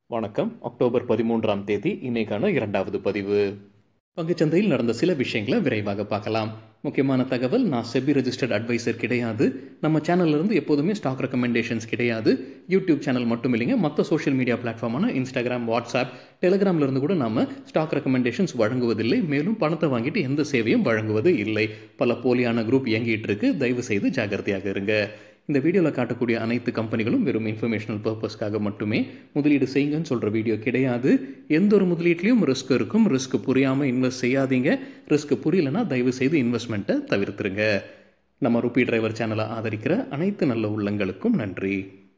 வணக்கம் அக்டோபர் பதிமூன்றாம் தேதி இன்னைக்கான இரண்டாவது பதிவு பங்குச்சந்தையில் நடந்த சில விஷயங்களை விரைவாக பார்க்கலாம் முக்கியமான தகவல் நான் செபி ரெஜிஸ்டர்ட் அட்வைசர் கிடையாது நம்ம சேனல்ல இருந்து எப்போதுமே ஸ்டாக் ரெக்கமெண்டேஷன்ஸ் கிடையாது யூடியூப் சேனல் மட்டும் இல்லைங்க மற்ற சோஷியல் மீடியா பிளாட்ஃபார்மான இன்ஸ்டாகிராம் வாட்ஸ்அப் டெலிகிராம்ல இருந்து கூட நாம ஸ்டாக் ரெக்கமெண்டேஷன்ஸ் வழங்குவதில்லை மேலும் பணத்தை வாங்கிட்டு எந்த சேவையும் வழங்குவது இல்லை பல போலியான குரூப் இயங்கிட்டு இருக்கு தயவு செய்து ஜாகிரதையாக இருங்க இந்த வீடியோவில் காட்டக்கூடிய அனைத்து கம்பெனிகளும் வெறும் இன்ஃபர்மேஷனல் பர்பஸ்க்காக மட்டுமே முதலீடு செய்யுங்கன்னு சொல்கிற வீடியோ கிடையாது எந்த ஒரு முதலீட்லையும் ரிஸ்க் இருக்கும் ரிஸ்க் புரியாமல் இன்வெஸ்ட் செய்யாதீங்க ரிஸ்க் புரியலனா தயவு செய்து இன்வெஸ்ட்மெண்ட்டை தவிர்த்துருங்க நம்ம ருபி டிரைவர் சேனலை ஆதரிக்கிற அனைத்து நல்ல உள்ளங்களுக்கும் நன்றி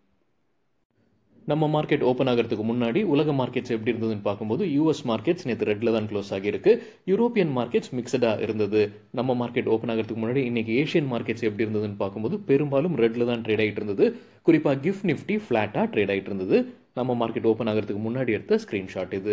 நம்ம மார்க்கெட் ஓப்பன் ஆகிறதுக்கு முன்னாடி உலக மார்க்கெட்ஸ் எப்படி இருந்ததுன்னு பார்க்கும்போது யூஎஸ் மார்க்கெட்ஸ் நேற்று ரெட்டில் தான் க்ளோஸ் ஆகியிருக்கு யூரோப்பியன் மார்க்கெட்ஸ் மிக்சடாக இருந்தது நம்ம மார்க்கெட் ஓப்பன் ஆகிறதுக்கு முன்னாடி இன்னைக்கு ஏஷியன் மார்க்கெட்ஸ் எப்படி இருந்ததுன்னு பார்க்கும்போது பெரும்பாலும் ரெட்டில் தான் ட்ரேட் ஆகிட்டு இருந்தது குறிப்பாக கிஃப்ட் நிஃப்டி ஃப்ளாட்டாக ட்ரேட் ஆகிட்டு இருந்தது நம்ம மார்க்கெட் ஓப்பன் ஆகிறதுக்கு முன்னாடி எடுத்த ஸ்க்ரீன்ஷாட் இது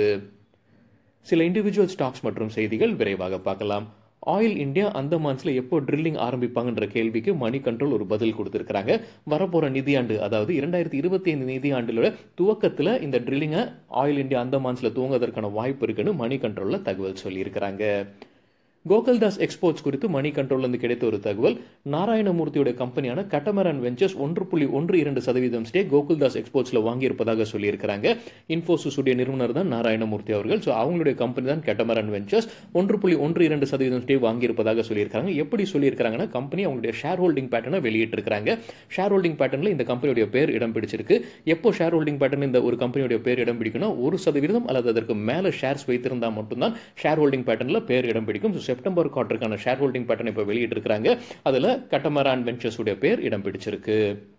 சில இண்டிவிஜுவல் ஸ்டாக்ஸ் மற்றும் செய்திகள் விரைவாக பார்க்கலாம் ஆயில் இந்தியா அந்தமான்ஸ்ல எப்போ ட்ரில்லிங் ஆரம்பிப்பாங்கன்ற கேள்விக்கு மணி கண்ட்ரோல் ஒரு பதில் கொடுத்திருக்கிறாங்க வரப்போற நிதியாண்டு அதாவது இரண்டாயிரத்தி இருபத்தி ஐந்து நிதியாண்டுல துவக்கத்துல இந்த ட்ரில்லிங்கை ஆயில் இந்தியா அந்தமான்ஸ்ல துவங்குவதற்கான வாய்ப்பு இருக்குன்னு மணி கண்ட்ரோல்ல தகவல் சொல்லியிருக்கிறாங்க கோகுல்தாஸ் எக்ஸ்போர்ட்ஸ் குறித்து மணி கண்ட்ரோல்லேருந்து கிடைத்த ஒரு தகவல் நாராயணமூர்த்தியோட கம்பெனியான கட்டமரன் வெஞ்சர்ஸ் ஒன்று புள்ளி ஒன்று இரண்டு சதவீதம் ஸ்டே கோகுல்தாஸ் எக்ஸ்போர்ட்ஸில் வாங்கியிருப்பதாக சொல்லியிருக்கிறாங்க இன்ஃபோசிஸ் உடைய நிறுவனர் தான் நாராயணமூர்த்தி அவர்கள் ஸோ அவங்களுடைய கம்பெனி தான் கட்டமரன் வெஞ்சர்ஸ் ஒன்று புள்ளி ஒன்று இரண்டு சதவீதம் ஸ்டே வாங்கியிருப்பதாக சொல்லியிருக்காங்க எப்படி சொல்லியிருக்காங்கன்னா கம்பெனி அவங்களுடைய ஷேர் ஹோல்டிங் பேட்டர்னை வெளியிட்டிருக்காங்க ஷேர் ஹோல்டிங் பேட்டர்னில் இந்த கம்பெனியுடைய பேர் இடம் பிடிச்சிருக்கு எப்போ ஷேர் ஹோல்டிங் பேட்டர்ன் இந்த ஒரு கம்பெனியுடைய பேர் இடம் பிடிக்கணும் ஒரு சதவீதம் அல்லது அதற்கு மேலே ஷேர்ஸ் வைத்திருந்தால் மட்டும்தான் ஷேர் ஹோல்டிங் பேட்டர்னில் பேர் இடம் பிடிக்கும் ஸோ செப்டம்பர் குவார்டருக்கான ஷேர் ஹோல்டிங் பேட்டர்ன் இப்போ வெளியிட்டிருக்காங்க அதில் கட்டமரான் வெஞ்சர்ஸ் உடைய பேர் இடம் பிடிச்சிருக்கு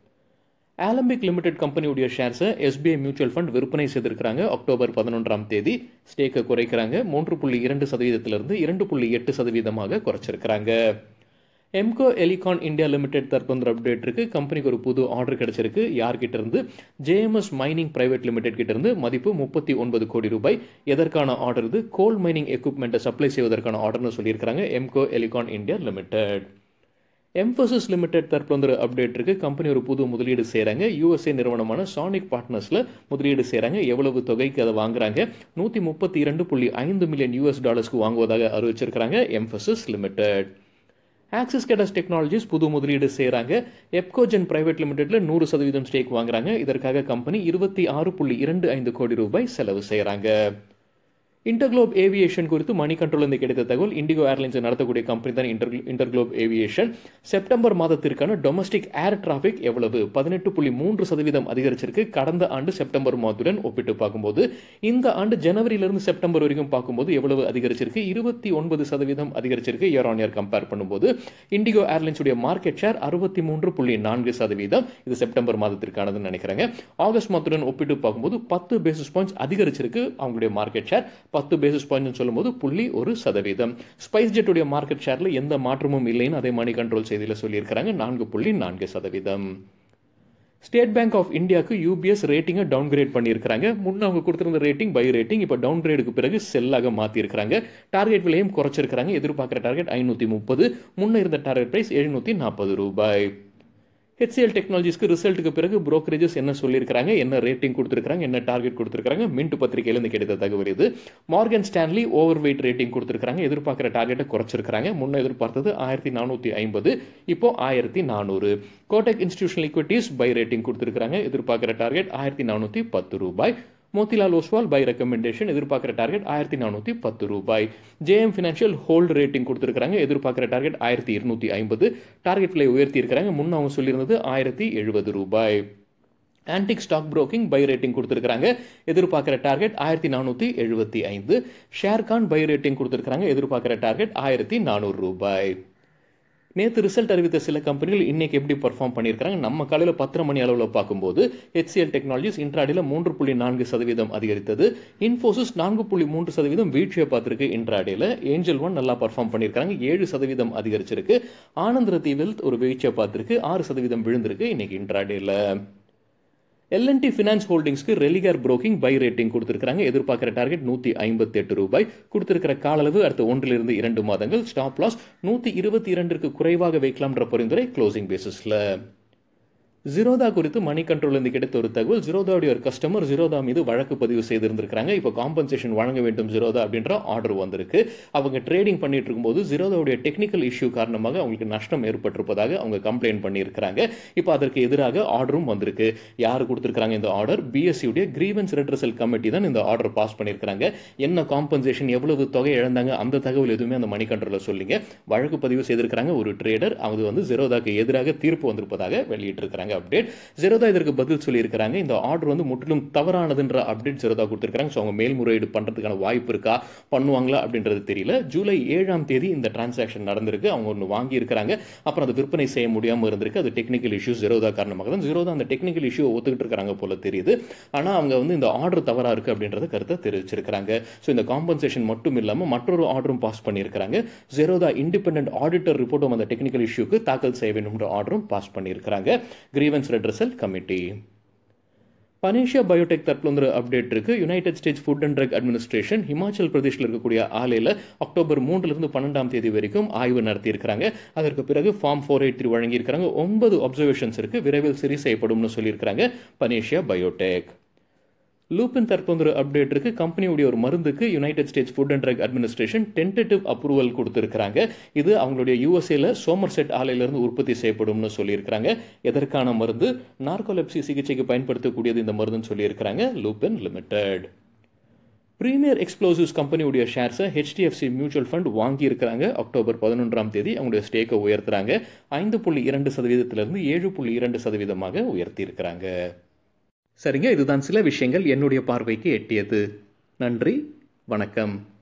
ஆலம்பிக் லிமிடெட் கம்பெனியுடைய ஷேர்ஸை எஸ்பிஐ மியூச்சுவல் ஃபண்ட் விற்பனை செய்திருக்கிறாங்க அக்டோபர் பதினொன்றாம் தேதி ஸ்டேக்கை குறைக்கிறாங்க மூன்று புள்ளி இரண்டு சதவீதத்திலிருந்து இரண்டு புள்ளி எட்டு சதவீதமாக குறைச்சிருக்கிறாங்க எம்கோ எலிகான் இந்தியா லிமிடெட் தற்போது அப்டேட் இருக்கு கம்பெனிக்கு ஒரு புது ஆர்டர் கிடைச்சிருக்கு யார்கிட்ட இருந்து ஜேஎம்எஸ் மைனிங் பிரைவேட் லிமிடெட் கிட்ட இருந்து மதிப்பு முப்பத்தி ஒன்பது கோடி ரூபாய் எதற்கான ஆர்டர் இது கோல் மைனிங் எக்யூப்மெண்ட்டை சப்ளை செய்வதற்கான ஆர்டர்னு சொல்லியிருக்காங்க Emco Elecon India limited Mphasis limited தற்போது அப்டேட் இருக்கு கம்பெனி ஒரு புது முதலீடு செய்கிறாங்க யூஎஸ்ஏ நிறுவனமான சானிக் பார்ட்னர்ஸில் முதலீடு செய்கிறாங்க எவ்வளவு தொகைக்கு அதை வாங்குறாங்க நூற்றி முப்பத்தி இரண்டு புள்ளி ஐந்து மில்லியன் யூஎஸ் டாலர்ஸ்க்கு வாங்குவதாக அறிவிச்சிருக்கிறாங்க Mphasis limited Axis Cades Technologies புது முதலீடு செய்கிறாங்க எப்கோஜென் பிரைவேட் லிமிடெட்ல நூறு சதவீதம் ஸ்டேக் வாங்குறாங்க இதற்காக கம்பெனி இருபத்தி ஆறு புள்ளி இரண்டு ஐந்து கோடி ரூபாய் செலவு செய்கிறாங்க இன்டர்குளோப் ஏவியேஷன் குறித்து மணி கண்ட்ரோல் இருந்து கிடைத்த தகவல் இண்டிகோ ஏர்லைன்ஸ் நடத்தக்கூடிய கம்பெனி தான் இன்டர் இன்டர்குளோப் ஏவியேஷன் செப்டம்பர் மாதத்திற்கான டொமஸ்டிக் ஏர் டிராஃபிக் எவ்வளவு பதினெட்டு புள்ளி மூன்று சதவீதம் அதிகரிச்சிருக்கு கடந்த ஆண்டு செப்டம்பர் மாதத்துடன் ஒப்பிட்டு பார்க்கும்போது இந்த ஆண்டு ஜனவரியிலிருந்து செப்டம்பர் வரைக்கும் பார்க்கும்போது எவ்வளவு அதிகரிச்சிருக்கு இருபத்தி ஒன்பது சதவீதம் அதிகரிச்சிருக்கு இயர் ஆன் இயர் கம்பேர் பண்ணும்போது இண்டிகோ ஏர்லைன்ஸ் உடைய மார்க்கெட் ஷேர் அறுபத்தி மூன்று புள்ளி நான்கு சதவீதம் இது செப்டம்பர் மாதத்திற்கானதுன்னு நினைக்கிறாங்க ஆகஸ்ட் மாதத்துடன் ஒப்பிட்டு பார்க்கும்போது பத்து பேசிஸ் பாயிண்ட்ஸ் அதிகரிச்சிருக்கு அவங்களுடைய மார்க்கெட் ஷேர் பத்து பேசிஸ் பாயிண்ட் சொல்லும்போது புள்ளி ஒரு சதவீதம் ஸ்பைஸ் ஜெட்டுடைய மார்க்கெட் ஷேர்ல எந்த மாற்றமும் இல்லைன்னு அதே மணி கண்ட்ரோல் செய்தியில் சொல்லியிருக்கிறாங்க நான்கு புள்ளி நான்கு சதவீதம் ஸ்டேட் பேங்க் ஆஃப் இந்தியாவுக்கு யூபிஎஸ் ரேட்டிங்கை டவுன் கிரேட் பண்ணியிருக்காங்க முன்ன அவங்க கொடுத்திருந்த ரேட்டிங் பை ரேட்டிங் இப்போ டவுன் கிரேடுக்கு பிறகு செல்லாக மாற்றிருக்காங்க டார்கெட் விலையும் குறைச்சிருக்காங்க எதிர்பார்க்குற டார்கெட் ஐநூற்றி முப்பது முன்ன இருந்த டார்கெட் பிரைஸ் எழுநூற்றி நாற்பது ரூபாய் ஹெச்சிஎல் டெக்னாலஜிஸ்க்கு ரிசல்ட்டுக்கு பிறகு புரோக்கரேஜஸ் என்ன சொல்லியிருக்காங்க என்ன ரேட்டிங் கொடுத்துருக்காங்க என்ன டார்கெட் கொடுத்துருக்காங்க மின்ட் பத்திரிகையிலேருந்து கிடைத்த தகவல் இது Morgan Stanley overweight rating கொடுத்துருக்காங்க எதிர்பார்க்குற டார்கெட்டை குறைச்சிருக்காங்க முன்ன எதிர்பார்த்தது ஆயிரத்தி நானூற்றி ஐம்பது இப்போ ஆயிரத்தி நானூறு Kotak Institutional Equities buy rating கொடுத்துருக்காங்க எதிர்பார்க்குற டார்கெட் ஆயிரத்தி நானூற்றி பத்து ரூபாய் மோத்திலால் ஓஸ்வால் பை ரெக்கமெண்டேஷன் எதிர்பார்க்குற டார்கெட் ஆயிரத்தி நானூற்றி பத்து ரூபாய் ஜேஎம் ஃபினான்ஷியல் ஹோல்டு ரேட்டிங் கொடுத்துருக்காங்க எதிர்பார்க்குற டார்கெட் ஆயிரத்தி இருநூற்றி ஐம்பது டார்கெட் விலை உயர்த்தி இருக்கிறாங்க முன்ன அவங்க சொல்லியிருந்தது ஆயிரத்தி எழுபது ரூபாய் Antique Stock Broking buy rating கொடுத்துருக்காங்க எதிர்பார்க்குற டார்கெட் ஆயிரத்தி நானூற்றி எழுபத்தி ஐந்து ஷேர்கான் பை ரேட்டிங் கொடுத்துருக்காங்க எதிர்பார்க்குற டார்கெட் ஆயிரத்தி நானூறு ரூபாய் நேற்று ரிசல்ட் அறிவித்த சில கம்பெனிகள் இன்னைக்கு எப்படி பர்ஃபார்ம் பண்ணியிருக்காங்க நம்ம காலையில் பத்தரை மணி அளவில் பார்க்கும்போது ஹெச்சிஎல் டெக்னாலஜிஸ் இன்ட்ராடியில் மூன்று புள்ளி நான்கு சதவீதம் அதிகரித்தது இன்ஃபோசிஸ் நான்கு புள்ளி மூன்று சதவீதம் வீழ்ச்சியை பார்த்துருக்கு இன்ட்ராடேல ஏஞ்சல் ஒன் நல்லா பர்ஃபார்ம் பண்ணியிருக்காங்க ஏழு சதவீதம் அதிகரிச்சிருக்கு ஆனந்திர தீவில் ஒரு வீழ்ச்சியை பார்த்துருக்கு ஆறு சதவீதம் விழுந்திருக்கு இன்னைக்கு இன்ட்ராடேல எல்என்டி ஃபினான்ஸ் ஹோல்டிங்ஸ்க்கு ரெலிகார் புரோக்கிங் பை ரேட்டிங் கொடுத்துருக்காங்க எதிர்பார்க்குற டார்கெட் நூற்றி ஐம்பத்தி எட்டு ரூபாய் கொடுத்திருக்கிற கால அளவு அடுத்த ஒன்றிலிருந்து இரண்டு மாதங்கள் ஸ்டாப் லாஸ் நூற்றி இருபத்தி இரண்டிற்கு குறைவாக வைக்கலாம்ன்ற பரிந்துரை க்ளோசிங் பேசிஸில் ஜிரோதா குறித்து மணி கண்ட்ரோல்லேருந்து கிடைத்த ஒரு தகவல் ஜிரோதாவுடைய ஒரு கஸ்டமர் ஜிரோதா மீது வழக்கு பதிவு செய்திருந்திருக்காங்க இப்போ காம்பன்சேஷன் வழங்க வேண்டும் ஜிரோதா அப்படின்ற ஆர்டர் வந்திருக்கு அவங்க ட்ரேடிங் பண்ணிட்டு இருக்கும்போது ஜிரோதாவுடைய டெக்னிக்கல் இஷ்யூ காரணமாக அவங்களுக்கு நஷ்டம் ஏற்பட்டிருப்பதாக அவங்க கம்ப்ளைண்ட் பண்ணியிருக்கிறாங்க இப்போ அதற்கு எதிராக ஆர்டரும் வந்திருக்கு யார் கொடுத்துருக்காங்க இந்த ஆர்டர் பிஎஸ்சியுடைய கிரீவன்ஸ் ரெட்ரசல் கமிட்டி தான் இந்த ஆர்டர் பாஸ் பண்ணியிருக்காங்க என்ன காம்பன்சேஷன் எவ்வளவு தொகை இழந்தாங்க அந்த தகவல் எதுவுமே அந்த மணி கண்ட்ரோலில் சொல்லிங்க வழக்கு பதிவு செய்திருக்கிறாங்க ஒரு ட்ரேடர் அது வந்து ஜிரோதாக்கு எதிராக தீர்ப்பு வந்திருப்பதாக வெளியிட்டிருக்கிறாங்க அப்டேட் ஜெரோதா இதற்கு பதில் சொல்லியிருக்கிறாங்க இந்த ஆர்டர் வந்து முற்றிலும் தவறானதுன்ற அப்டேட் ஜெரோதா கொடுத்துருக்காங்க ஸோ அவங்க மேல்முறையீடு பண்ணுறதுக்கான வாய்ப்பு இருக்கா பண்ணுவாங்களா அப்படின்றது தெரியல ஜூலை ஏழாம் தேதி இந்த டிரான்சாக்ஷன் நடந்திருக்கு அவங்க ஒன்று வாங்கியிருக்கிறாங்க அப்புறம் அதை விற்பனை செய்ய முடியாமல் இருந்திருக்கு அது டெக்னிக்கல் இஷ்யூஸ் ஜெரோதா காரணமாக தான் ஜெரோதா அந்த டெக்னிக்கல் இஷ்யூ ஒத்துக்கிட்டு இருக்காங்க போல தெரியுது ஆனால் அவங்க வந்து இந்த ஆர்டர் தவறாக இருக்குது அப்படின்றத கருத்தை தெரிவிச்சிருக்கிறாங்க ஸோ இந்த காம்பன்சேஷன் மட்டும் இல்லாமல் மற்றொரு ஆர்டரும் பாஸ் பண்ணியிருக்கிறாங்க ஜெரோதா இண்டிபெண்டன்ட் ஆடிட்டர் ரிப்போர்ட்டும் அந்த டெக்னிக்கல் இஷ்யூக்கு தாக்கல் செய்ய வேண்டும்ன்ற ஆர்டரும் பாஸ் பண்ணியிருக்கிறாங்க grievance redressal committee Panacea Biotec தரப்புல வந்து அப்டேட் இருக்கு United States Food and Drug Administration Himachal பிரதேஷில் இருக்கக்கூடிய ஆலையில் அக்டோபர் மூன்றிலிருந்து பன்னெண்டாம் தேதி வரைக்கும் ஆய்வு நடத்தியிருக்கிறாங்க அதற்கு பிறகு ஃபார்ம் ஃபோர் எயிட் த்ரீ வழங்கியிருக்கிறாங்க ஒன்பது அப்சர்வேஷன்ஸ் இருக்கு விரைவில் சரி செய்யப்படும்னு சொல்லியிருக்கிறாங்க பனேஷியா பயோடெக் லூப்பின் தற்போது ஒரு அப்டேட் இருக்கு கம்பெனியுடைய ஒரு மருந்துக்கு United States Food and Drug Administration tentative approval கொடுத்துருக்காங்க இது அவங்களுடைய யூஎஸ்ஏல சோமர் செட் ஆலையிலிருந்து உற்பத்தி செய்யப்படும்னு சொல்லியிருக்காங்க எதற்கான மருந்து நார்கோலெப்சி சிகிச்சைக்கு பயன்படுத்தக்கூடியது இந்த மருந்துன்னு சொல்லியிருக்கிறாங்க லூப்பின் லிமிடெட் பிரீமியர் எக்ஸ்ப்ளோசிவ்ஸ் கம்பெனியுடைய ஷேர்ஸை ஹெச்டிஎஃப்சி மியூச்சுவல் ஃபண்ட் வாங்கியிருக்கிறாங்க அக்டோபர் பதினொன்றாம் தேதி அவங்களுடைய ஸ்டேக்கை உயர்த்துறாங்க ஐந்து புள்ளி இரண்டு சதவீதத்திலிருந்து ஏழு புள்ளி இரண்டு சதவீதமாக உயர்த்தியிருக்கிறாங்க சரிங்க இதுதான் சில விஷயங்கள் என்னுடைய பார்வைக்கு எட்டியது நன்றி வணக்கம்